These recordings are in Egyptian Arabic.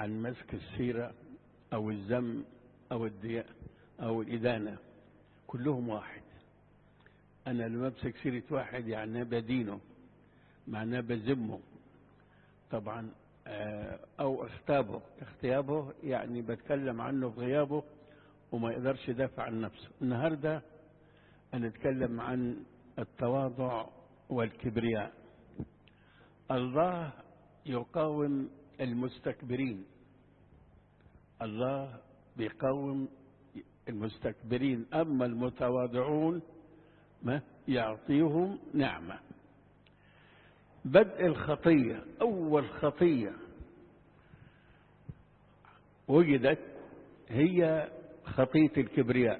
عن مسك السيرة أو الذم أو الدياء أو الإدانة كلهم واحد أنا لما أمسك سيرة واحد يعني بدينه معناه بذمه طبعا أو اغتابه اغتيابه يعني بتكلم عنه في غيابه وما يقدرش يدافع عن نفسه النهاردة هنتكلم عن التواضع والكبرياء الله يقاوم المستكبرين الله بيقاوم المستكبرين أما المتواضعون ما يعطيهم نعمة بدء الخطية أول خطية وجدت هي خطية الكبرياء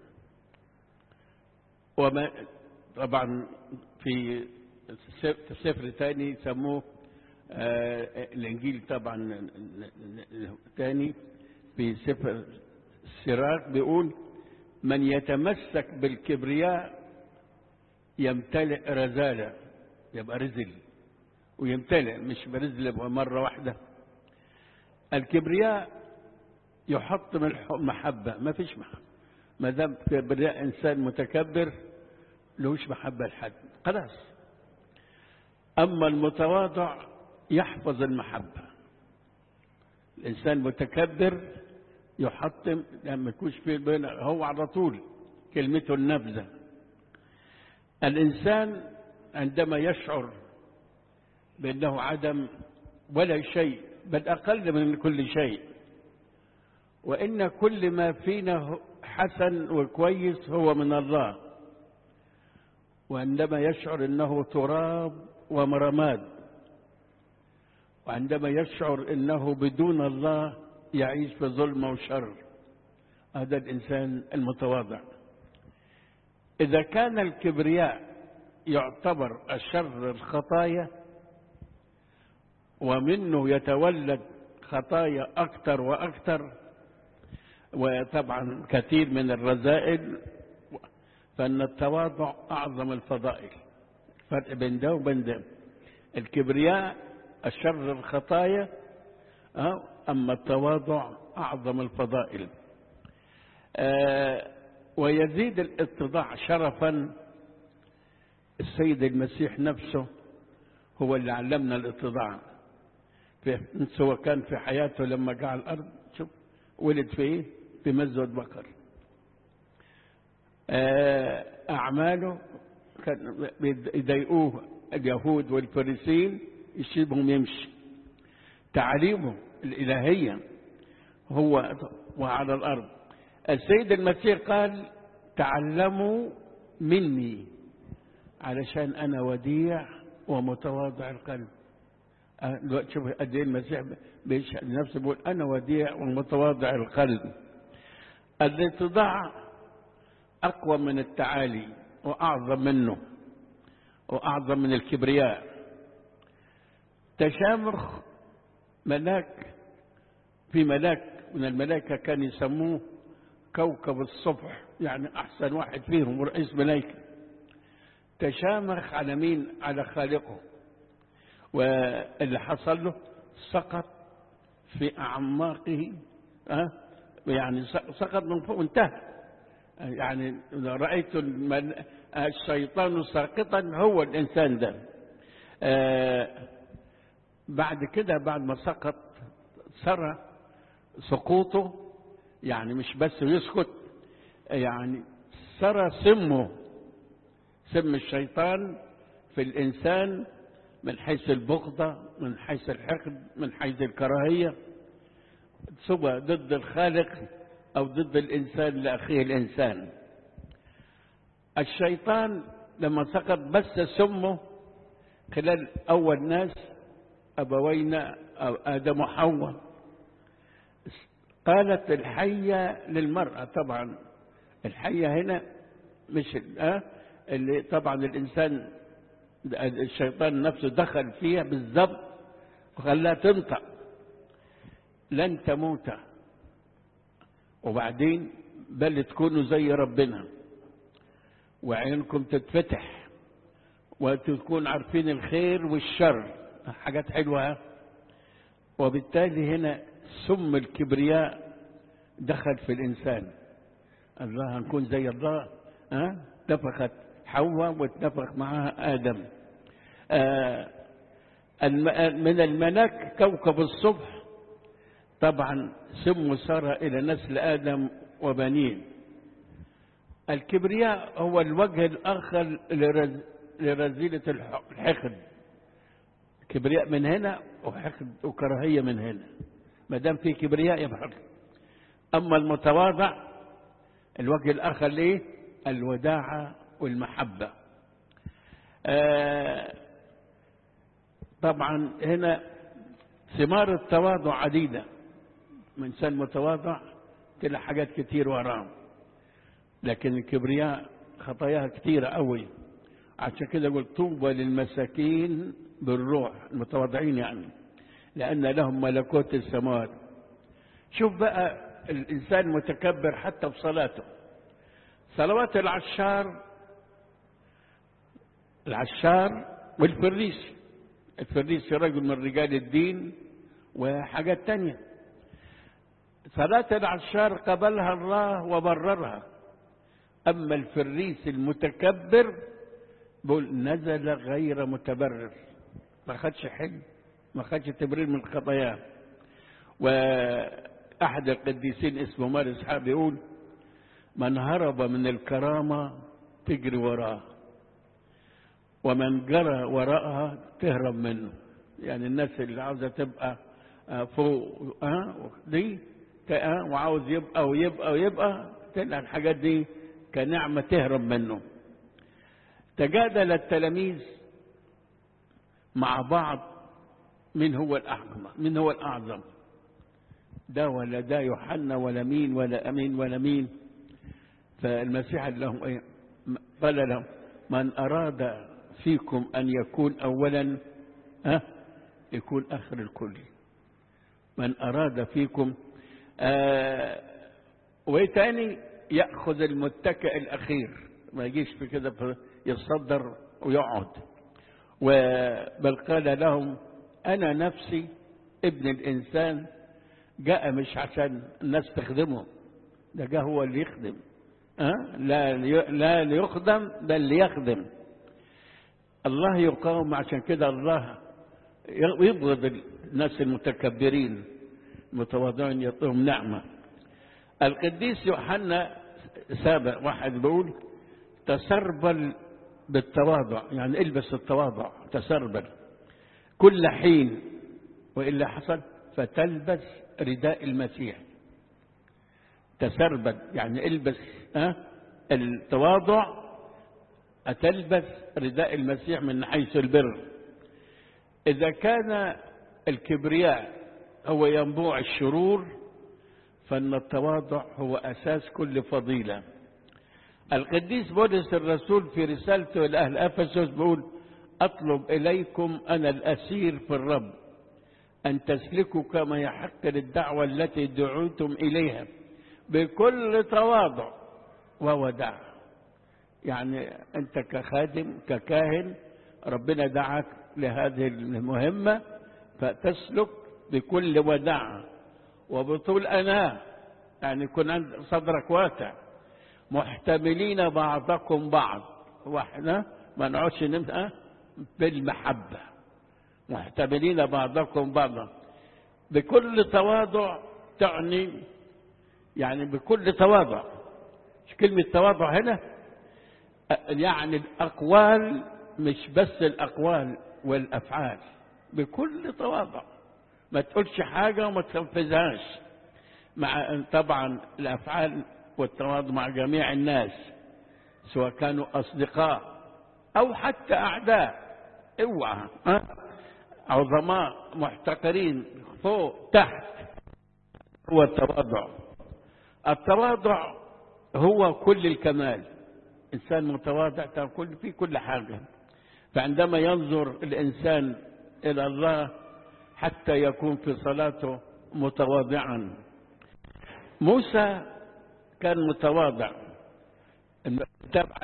وما طبعا في سفر ثاني سموه آه الانجيل طبعا ثاني في سفر السراج بيقول من يتمسك بالكبرياء يمتلئ رزالة يبقى رزل ويمتلئ مش برزل يبقى مرة واحدة الكبرياء يحط من محبة ما فيش محبة ما دام كبرياء إنسان متكبر لهوش محبة لحد خلاص أما المتواضع يحفظ المحبة الإنسان متكبر يحطم لما يكونش في بين هو على طول كلمته النبذة الإنسان عندما يشعر بأنه عدم ولا شيء بل أقل من كل شيء وإن كل ما فينا حسن وكويس هو من الله وعندما يشعر أنه تراب ومرماد وعندما يشعر أنه بدون الله يعيش في ظلم وشر هذا الإنسان المتواضع إذا كان الكبرياء يعتبر أشر الخطايا ومنه يتولد خطايا أكثر وأكثر وطبعا كثير من الرذائل فإن التواضع أعظم الفضائل فرق بين ده وبين ده الكبرياء أشر الخطايا أما التواضع أعظم الفضائل ويزيد الاتضاع شرفا السيد المسيح نفسه هو اللي علمنا الاتضاع سواء كان في حياته لما جاء على الأرض شوف ولد في ايه في مزود بقر أعماله كان يضايقوه اليهود والفريسين يسيبهم يمشي تعاليمه الإلهية هو وعلى الأرض السيد المسيح قال تعلموا مني علشان أنا وديع ومتواضع القلب شوف قد ايه المسيح بيشهد لنفسه بيقول انا وديع ومتواضع القلب الاتضاع اقوى من التعالي واعظم منه واعظم من الكبرياء تشامخ ملاك في ملاك من الملائكه كان يسموه كوكب الصبح يعني احسن واحد فيهم رئيس ملائكه تشامخ على مين على خالقه واللي حصل له سقط في أعماقه أه؟ يعني سقط من فوق انتهى يعني رأيت الشيطان ساقطا هو الإنسان ده آه بعد كده بعد ما سقط سرى سقوطه يعني مش بس يسكت يعني سرى سمه سم الشيطان في الإنسان من حيث البغضة من حيث الحقد من حيث الكراهية سواء ضد الخالق أو ضد الإنسان لأخيه الإنسان الشيطان لما سقط بس سمه خلال أول ناس أبوينا أو آدم وحواء قالت الحية للمرأة طبعا الحية هنا مش آه اللي طبعا الإنسان الشيطان نفسه دخل فيها بالضبط وخلاها تنطق لن تموت وبعدين بل تكونوا زي ربنا وعينكم تتفتح وتكون عارفين الخير والشر حاجات حلوة وبالتالي هنا سم الكبرياء دخل في الإنسان الله هنكون زي الله ها نفخت حواء واتنفخ معها آدم آه من الملك كوكب الصبح طبعا سمه سار إلى نسل آدم وبنيه الكبرياء هو الوجه الآخر لرذيلة الحقد كبرياء من هنا وحقد وكراهية من هنا ما دام في كبرياء يبقى حقد أما المتواضع الوجه الآخر ليه الوداعة والمحبة آه طبعا هنا ثمار التواضع عديدة من إنسان متواضع تلاقي حاجات كتير وراه لكن الكبرياء خطاياها كتيرة قوي عشان كده قلت طوبى للمساكين بالروح المتواضعين يعني لأن لهم ملكوت السماوات شوف بقى الإنسان متكبر حتى في صلاته صلوات العشار العشار والفريسي الفريسي رجل من رجال الدين وحاجات تانية صلاة العشار قبلها الله وبررها أما الفريسي المتكبر بقول نزل غير متبرر ما خدش حل ما خدش تبرير من خطاياه وأحد القديسين اسمه مار إسحاق بيقول من هرب من الكرامة تجري وراه ومن جرى وراءها تهرب منه يعني الناس اللي عاوزة تبقى فوق ها دي وعاوز يبقى ويبقى ويبقى تلقى الحاجات دي كنعمة تهرب منه تجادل التلاميذ مع بعض من هو الأعظم من هو الأعظم ده ولا ده يوحنا ولا مين ولا أمين ولا مين فالمسيح قال لهم ايه قال لهم من أراد فيكم أن يكون أولا ها يكون آخر الكل من أراد فيكم آه وتاني يأخذ المتكئ الأخير ما يجيش في كده يتصدر ويقعد بل قال لهم أنا نفسي ابن الإنسان جاء مش عشان الناس تخدمه ده جاء هو اللي يخدم أه؟ لا لا ليخدم بل ليخدم الله يقاوم عشان كده الله يبغض الناس المتكبرين المتواضعين يعطيهم نعمة القديس يوحنا سابع واحد بيقول تسربل بالتواضع يعني البس التواضع تسربل كل حين وإلا حصل فتلبس رداء المسيح تسربل يعني البس أه؟ التواضع أتلبس رداء المسيح من حيث البر إذا كان الكبرياء هو ينبوع الشرور فإن التواضع هو أساس كل فضيلة القديس بولس الرسول في رسالته لأهل أفسس بيقول أطلب إليكم أنا الأسير في الرب أن تسلكوا كما يحق للدعوة التي دعوتم إليها بكل تواضع ووداع يعني أنت كخادم ككاهن ربنا دعاك لهذه المهمة فتسلك بكل وداع وبطول أنا يعني يكون عند صدرك واسع محتملين بعضكم بعض واحنا ما نقعدش نبقى بالمحبة محتملين بعضكم بعضا بكل تواضع تعني يعني بكل تواضع مش كلمة تواضع هنا يعني الأقوال مش بس الأقوال والأفعال بكل تواضع ما تقولش حاجة وما تنفذهاش مع طبعا الأفعال والتواضع مع جميع الناس سواء كانوا أصدقاء أو حتى أعداء اوعى عظماء محتقرين فوق تحت هو التواضع التواضع هو كل الكمال إنسان متواضع تكون في كل حاجة فعندما ينظر الإنسان إلى الله حتى يكون في صلاته متواضعا موسى كان متواضع تبع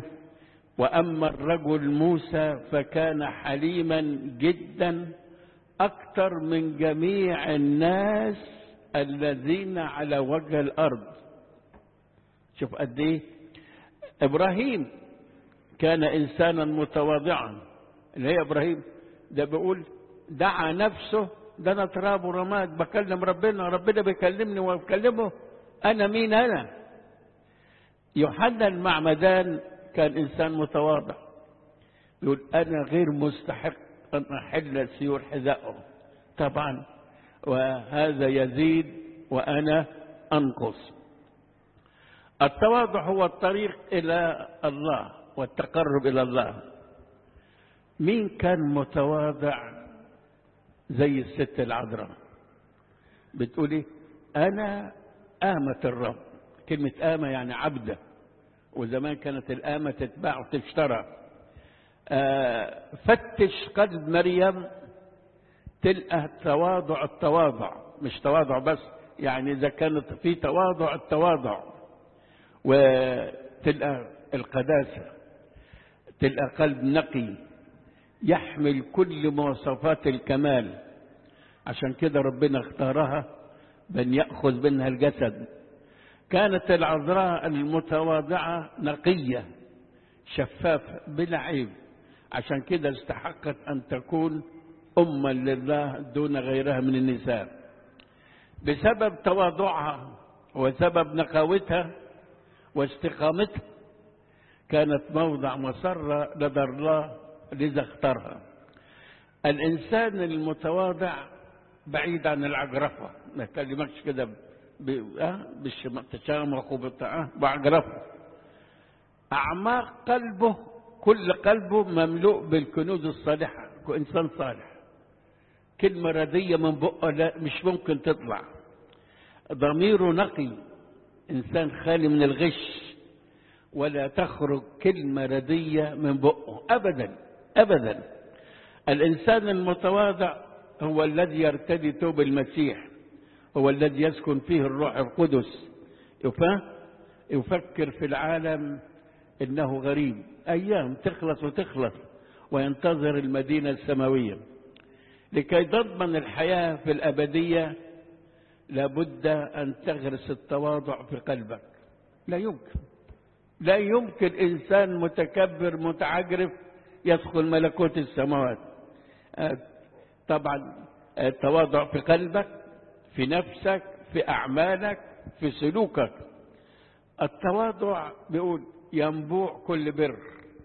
وأما الرجل موسى فكان حليما جدا أكثر من جميع الناس الذين على وجه الأرض شوف قد إيه إبراهيم كان إنسانا متواضعا اللي هي إبراهيم ده بيقول دعا نفسه ده أنا تراب ورماد بكلم ربنا ربنا بيكلمني وبكلمه أنا مين أنا يوحنا المعمدان كان إنسان متواضع يقول أنا غير مستحق أن أحل سيور حذائه طبعا وهذا يزيد وأنا أنقص التواضع هو الطريق إلى الله والتقرب إلى الله مين كان متواضع زي الست العذراء بتقولي أنا آمة الرب كلمة آمة يعني عبدة وزمان كانت الآمة تتباع وتشترى آه فتش قلب مريم تلقى تواضع التواضع مش تواضع بس يعني إذا كانت في تواضع التواضع وتلقى القداسة تلقى قلب نقي يحمل كل مواصفات الكمال عشان كده ربنا اختارها بأن يأخذ منها الجسد كانت العذراء المتواضعة نقية شفافة بلا عيب عشان كده استحقت أن تكون أما لله دون غيرها من النساء بسبب تواضعها وسبب نقاوتها واستقامتها كانت موضع مسرة لدى الله لذا اختارها الإنسان المتواضع بعيد عن العجرفة ما كلمكش كده بالتشامخ وبالطاعة بعجرفة أعماق قلبه كل قلبه مملوء بالكنوز الصالحة كإنسان صالح كلمة ردية من بقه لا مش ممكن تطلع ضميره نقي إنسان خالي من الغش ولا تخرج كلمة ردية من بقه أبدا أبدا الإنسان المتواضع هو الذي يرتدي ثوب المسيح هو الذي يسكن فيه الروح القدس يفكر في العالم إنه غريب أيام تخلص وتخلص وينتظر المدينة السماوية لكي تضمن الحياة في الأبدية لابد أن تغرس التواضع في قلبك لا يمكن لا يمكن إنسان متكبر متعجرف يدخل ملكوت السماوات طبعا التواضع في قلبك في نفسك في أعمالك في سلوكك التواضع بيقول ينبوع كل بر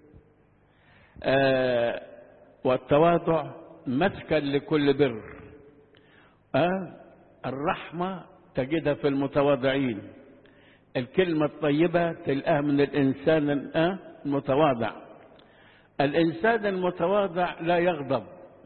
آه والتواضع مسكن لكل بر آه الرحمة تجدها في المتواضعين الكلمة الطيبة تلقاها من الإنسان آه المتواضع الإنسان المتواضع لا يغضب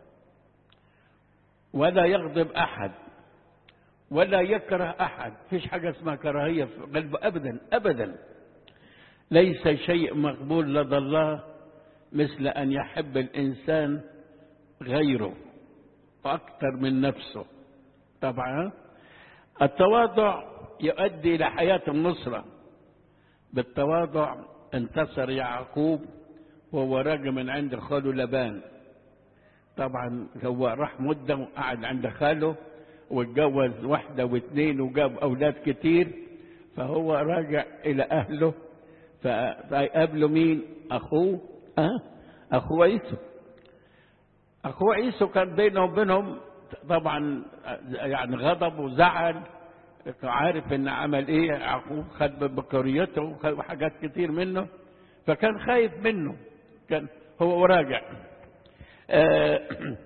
ولا يغضب أحد ولا يكره أحد فيش حاجة اسمها كراهية في قلبه أبدا أبدا ليس شيء مقبول لدى الله مثل أن يحب الإنسان غيره وأكثر من نفسه طبعا التواضع يؤدي إلى حياة النصرة بالتواضع انتصر يعقوب وهو راجع من عند خاله لبان طبعا هو راح مدة وقعد عند خاله واتجوز واحدة واثنين وجاب أولاد كتير فهو راجع إلى أهله فيقابله مين أخوه أه؟ أخوه عيسو أخوه عيسو كان بينه وبينهم طبعا يعني غضب وزعل عارف ان عمل ايه يعقوب خد بكريته وخد حاجات كتير منه فكان خايف منه كان هو راجع آه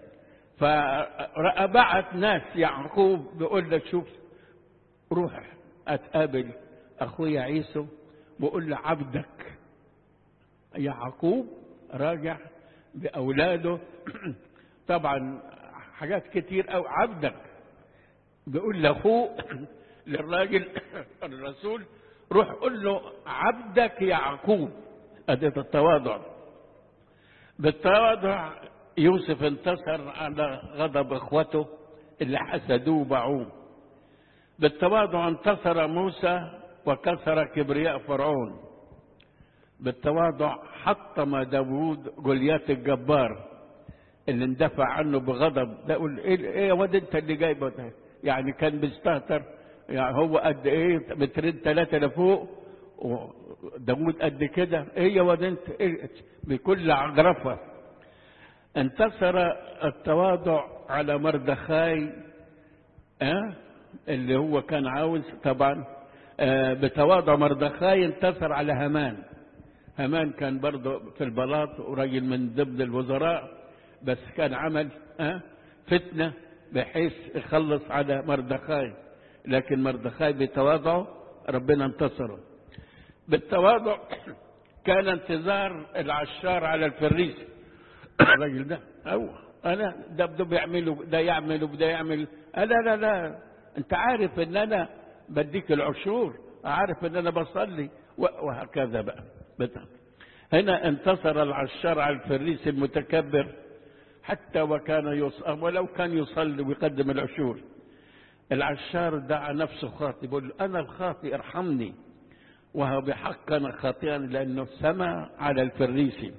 فبعت ناس يعقوب بيقول لك شوف روح اتقابل اخويا عيسو بقول له عبدك يعقوب راجع باولاده طبعا حاجات كتير او عبدك بيقول لاخوه للراجل الرسول روح قول له عبدك يعقوب ادي التواضع بالتواضع يوسف انتصر على غضب اخوته اللي حسدوه وباعوه بالتواضع انتصر موسى وكسر كبرياء فرعون بالتواضع حطم داوود جوليات الجبار اللي اندفع عنه بغضب ده يقول ايه ايه يا واد انت اللي جايبه ده يعني كان بيستهتر يعني هو قد ايه مترين ثلاثه لفوق وداود قد كده ايه يا واد انت إيه بكل عجرفه انتصر التواضع على مردخاي أه؟ اللي هو كان عاوز طبعا أه بتواضع مردخاي انتصر على هامان هامان كان برضه في البلاط وراجل من ضمن الوزراء بس كان عمل أه فتنة بحيث يخلص على مردخاي لكن مردخاي بتواضعه ربنا انتصره بالتواضع كان انتظار العشار على الفريسي الراجل ده هو انا ده ده بيعمله ده يعمل وده يعمل لا لا لا انت عارف ان انا بديك العشور عارف ان انا بصلي وهكذا بقى بتاع. هنا انتصر العشار على الفريس المتكبر حتى وكان يصلي ولو كان يصلي ويقدم العشور العشار دعا نفسه خاطئ بيقول له انا الخاطئ ارحمني وهو بحق انا خاطئا لانه سمع على الفريسي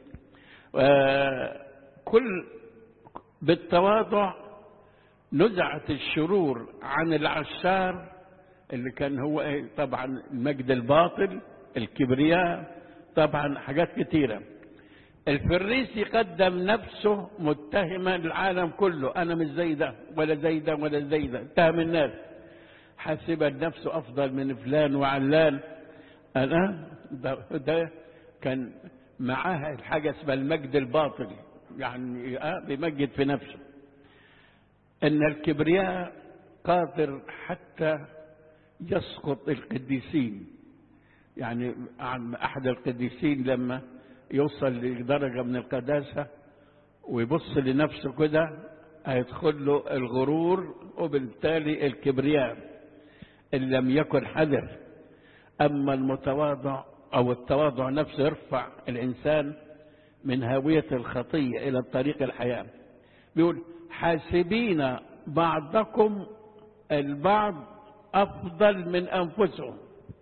كل بالتواضع نزعت الشرور عن العشار اللي كان هو ايه طبعا المجد الباطل الكبرياء طبعا حاجات كتيره الفريسي قدم نفسه متهما العالم كله انا مش زي ده ولا زي ده ولا زي ده اتهم الناس حسب نفسه افضل من فلان وعلان انا ده, ده كان معاها الحاجه اسمها المجد الباطل يعني آه بيمجد في نفسه ان الكبرياء قادر حتى يسقط القديسين يعني عن احد القديسين لما يوصل لدرجه من القداسه ويبص لنفسه كده هيدخل له الغرور وبالتالي الكبرياء ان لم يكن حذر اما المتواضع او التواضع نفسه يرفع الانسان من هاويه الخطيه الى طريق الحياه بيقول حاسبين بعضكم البعض افضل من انفسهم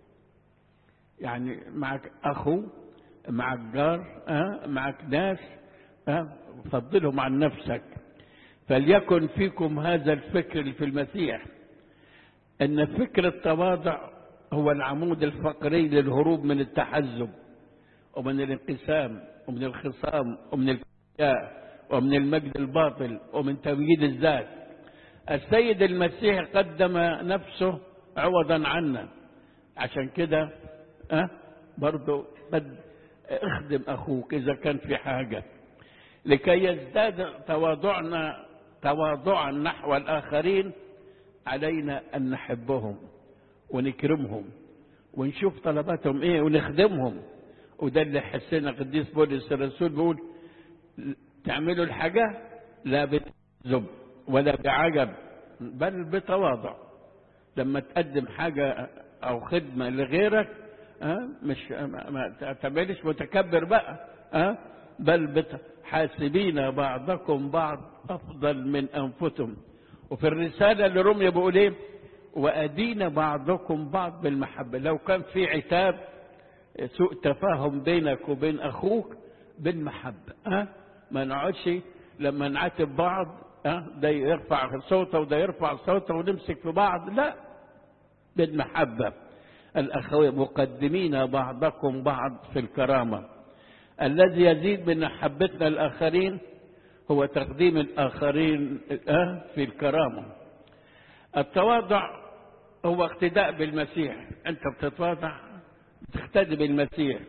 يعني معك اخو معك جار أه؟ معك ناس أه؟ فضلهم عن نفسك فليكن فيكم هذا الفكر في المسيح ان فكر التواضع هو العمود الفقري للهروب من التحزب ومن الانقسام ومن الخصام ومن الكبرياء ومن المجد الباطل ومن تمجيد الذات السيد المسيح قدم نفسه عوضا عنا عشان كده أه برضه قد اخدم اخوك اذا كان في حاجه لكي يزداد تواضعنا تواضعا نحو الاخرين علينا ان نحبهم ونكرمهم ونشوف طلباتهم ايه ونخدمهم وده اللي حسنا قديس بولس الرسول بيقول تعملوا الحاجة لا بتعزب ولا بعجب بل بتواضع لما تقدم حاجة أو خدمة لغيرك أه مش ما تعملش متكبر بقى أه بل بت حاسبين بعضكم بعض أفضل من أنفسهم وفي الرسالة لرمية بيقول إيه وأدين بعضكم بعض بالمحبة لو كان في عتاب سوء تفاهم بينك وبين أخوك بالمحبة أه؟ ما نقعدش لما نعاتب بعض أه؟ ده يرفع صوته وده يرفع صوته ونمسك في بعض لا بالمحبة الأخوة مقدمين بعضكم بعض في الكرامة الذي يزيد من محبتنا الآخرين هو تقديم الآخرين أه؟ في الكرامة التواضع هو اقتداء بالمسيح أنت بتتواضع تقتدي بالمسيح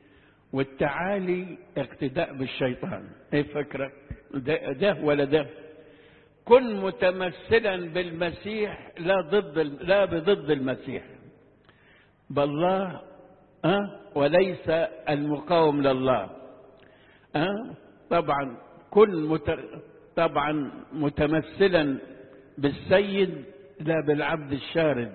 والتعالي اقتداء بالشيطان ايه فكرك ده, ده ولا ده كن متمثلا بالمسيح لا ضد لا بضد المسيح بل الله أه؟ وليس المقاوم لله أه؟ طبعا كن مت... طبعا متمثلا بالسيد لا بالعبد الشارد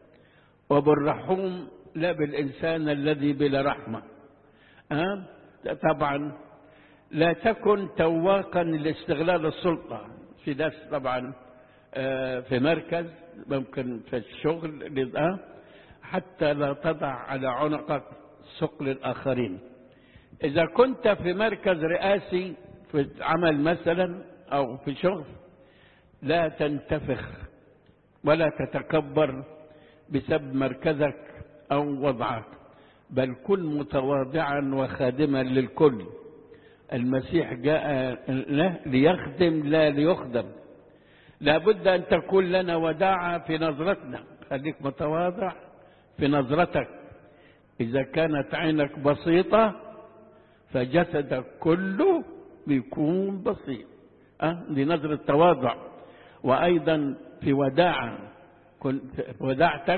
وبالرحوم لا بالإنسان الذي بلا رحمة أه؟ طبعا لا تكن تواقا لاستغلال السلطة في ناس طبعا أه في مركز ممكن في الشغل أه؟ حتى لا تضع على عنقك ثقل الآخرين إذا كنت في مركز رئاسي في عمل مثلا أو في شغل لا تنتفخ ولا تتكبر بسبب مركزك أو وضعك بل كن متواضعا وخادما للكل المسيح جاء ليخدم لا ليخدم لابد أن تكون لنا وداعة في نظرتنا خليك متواضع في نظرتك إذا كانت عينك بسيطة فجسدك كله بيكون بسيط أه؟ دي نظرة تواضع وأيضا في وداعة في وداعتك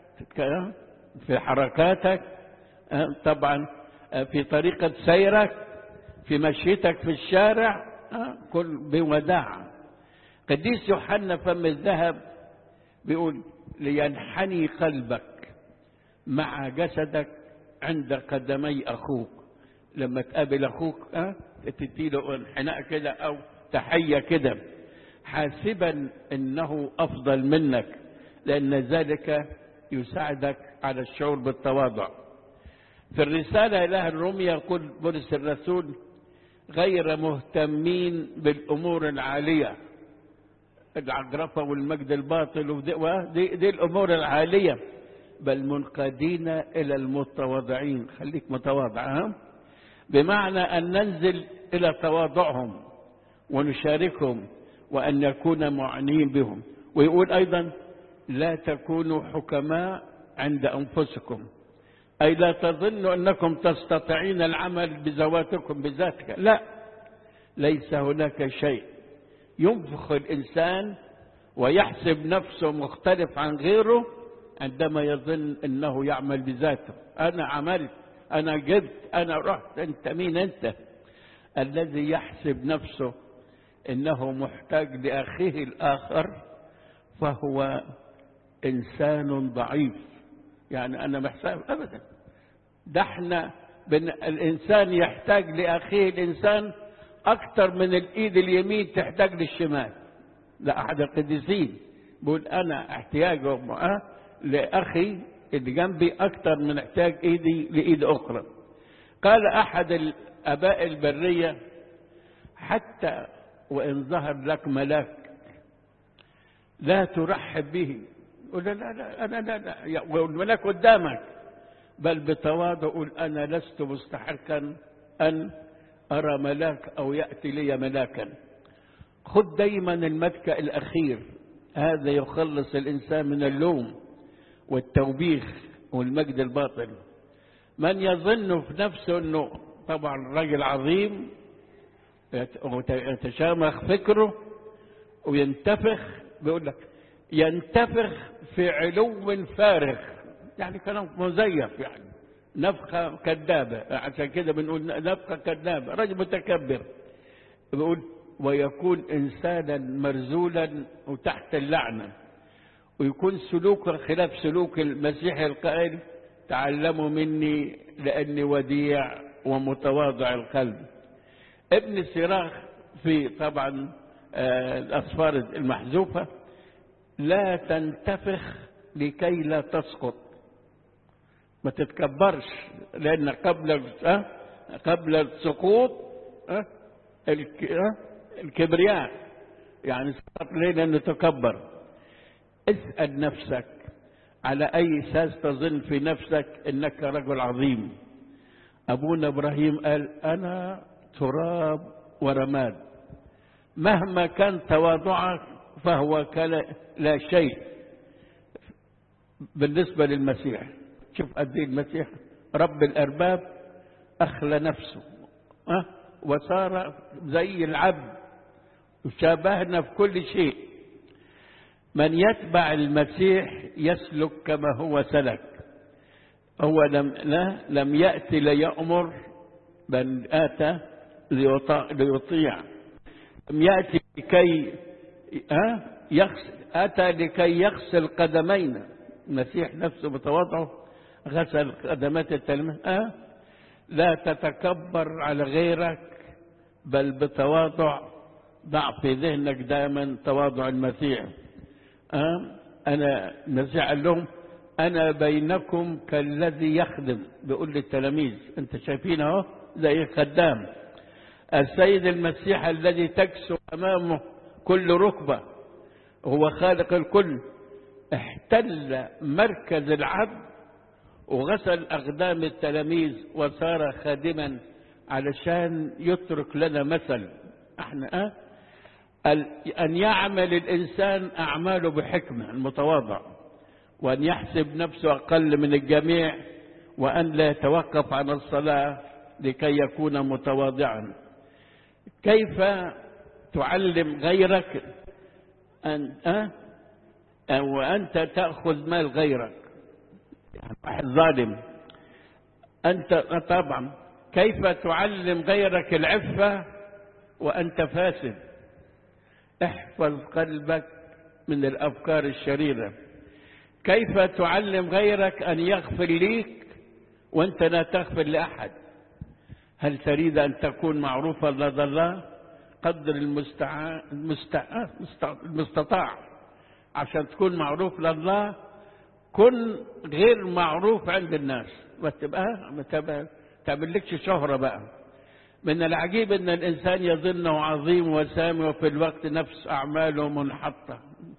في حركاتك أه؟ طبعا في طريقة سيرك في مشيتك في الشارع أه؟ كل بوداعة قديس يوحنا فم الذهب بيقول لينحني قلبك مع جسدك عند قدمي أخوك لما تقابل أخوك أه؟ تديله انحناء كده أو تحية كده حاسبا أنه أفضل منك لأن ذلك يساعدك على الشعور بالتواضع في الرسالة إلى الرومية يقول بولس الرسول غير مهتمين بالأمور العالية العجرفة والمجد الباطل ودي, ودي دي الأمور العالية بل منقادين إلى المتواضعين خليك متواضع ها؟ بمعنى أن ننزل إلى تواضعهم ونشاركهم وأن نكون معنيين بهم ويقول أيضا لا تكونوا حكماء عند أنفسكم أي لا تظنوا أنكم تستطيعين العمل بذواتكم بذاتك لا ليس هناك شيء ينفخ الإنسان ويحسب نفسه مختلف عن غيره عندما يظن أنه يعمل بذاته أنا عملت أنا جبت أنا رحت أنت مين أنت الذي يحسب نفسه أنه محتاج لأخيه الآخر فهو إنسان ضعيف يعني أنا محساب أبدا ده احنا بن الإنسان يحتاج لأخيه الإنسان أكثر من الإيد اليمين تحتاج للشمال لا أحد القديسين بيقول أنا احتياجه لأخي اللي جنبي أكثر من احتاج إيدي لإيد أخرى قال أحد الآباء البرية حتى وإن ظهر لك ملاك لا ترحب به يقول لا لا أنا لا لا والملاك قدامك بل بتواضع قل أنا لست مستحقا أن أرى ملاك أو يأتي لي ملاكا خذ دايما المتكأ الأخير هذا يخلص الإنسان من اللوم والتوبيخ والمجد الباطل من يظن في نفسه أنه طبعا راجل عظيم يتشامخ فكره وينتفخ بيقول لك ينتفخ في علو فارغ يعني كلام مزيف يعني نفخة كذابة عشان كده بنقول نفخة كذابة رجل متكبر بيقول ويكون إنسانا مرزولا وتحت اللعنة ويكون سلوكه خلاف سلوك المسيح القائل تعلموا مني لأني وديع ومتواضع القلب ابن سراخ في طبعا الأصفار المحذوفة لا تنتفخ لكي لا تسقط ما تتكبرش لأن قبل أه؟ قبل السقوط أه؟ الكبرياء يعني سقط ليه لأنه تكبر اسأل نفسك على أي أساس تظن في نفسك أنك رجل عظيم أبونا إبراهيم قال أنا تراب ورماد مهما كان تواضعك فهو لا شيء بالنسبة للمسيح شوف قد ايه المسيح رب الأرباب أخلى نفسه أه؟ وصار زي العبد وشابهنا في كل شيء من يتبع المسيح يسلك كما هو سلك هو لم لا لم يأتي ليأمر بل آتى ليطيع لم يأتي لكي أه؟ يغسل أتى لكي يغسل قدمينا المسيح نفسه بتواضعه غسل قدمات التلميذ أه؟ لا تتكبر على غيرك بل بتواضع ضع في ذهنك دائما تواضع المسيح أه؟ أنا المسيح قال لهم أنا بينكم كالذي يخدم بيقول للتلاميذ أنت شايفين أهو زي الخدام السيد المسيح الذي تكسو أمامه كل ركبة هو خالق الكل احتل مركز العبد وغسل أقدام التلاميذ وصار خادما علشان يترك لنا مثل احنا اه أن يعمل الإنسان أعماله بحكمة المتواضع وأن يحسب نفسه أقل من الجميع وأن لا يتوقف عن الصلاة لكي يكون متواضعا كيف تعلم غيرك أن أه؟ وأنت تأخذ مال غيرك يعني واحد ظالم أنت طبعا كيف تعلم غيرك العفة وأنت فاسد احفظ قلبك من الأفكار الشريرة كيف تعلم غيرك أن يغفر ليك وأنت لا تغفر لأحد هل تريد أن تكون معروفا لدى الله قدر المستع... المستع... المستطاع عشان تكون معروف لله كن غير معروف عند الناس ما تبقى ما تعملكش شهرة بقى من العجيب ان الانسان يظنه عظيم وسامي وفي الوقت نفس اعماله منحطة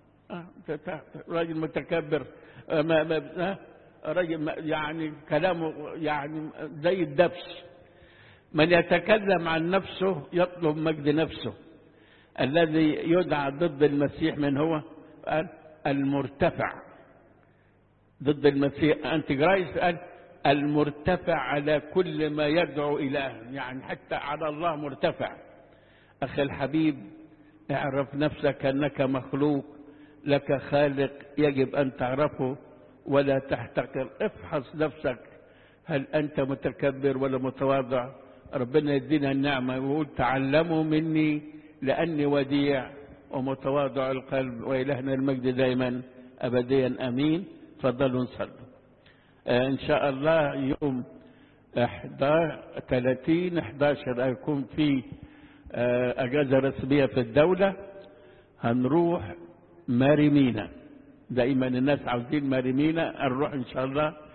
راجل متكبر ما ما راجل يعني كلامه يعني زي الدبس من يتكلم عن نفسه يطلب مجد نفسه الذي يدعى ضد المسيح من هو قال المرتفع ضد المسيح أنت جرايس قال المرتفع على كل ما يدعو إله يعني حتى على الله مرتفع أخي الحبيب اعرف نفسك أنك مخلوق لك خالق يجب أن تعرفه ولا تحتقر افحص نفسك هل أنت متكبر ولا متواضع ربنا يدينا النعمة ويقول تعلموا مني لأني وديع ومتواضع القلب وإلهنا المجد دائما أبديا أمين تفضلوا نصلوا آه إن شاء الله يوم 30 11 هيكون في آه أجازة رسمية في الدولة هنروح ماريمينا دائما الناس عاوزين ماريمينا نروح إن شاء الله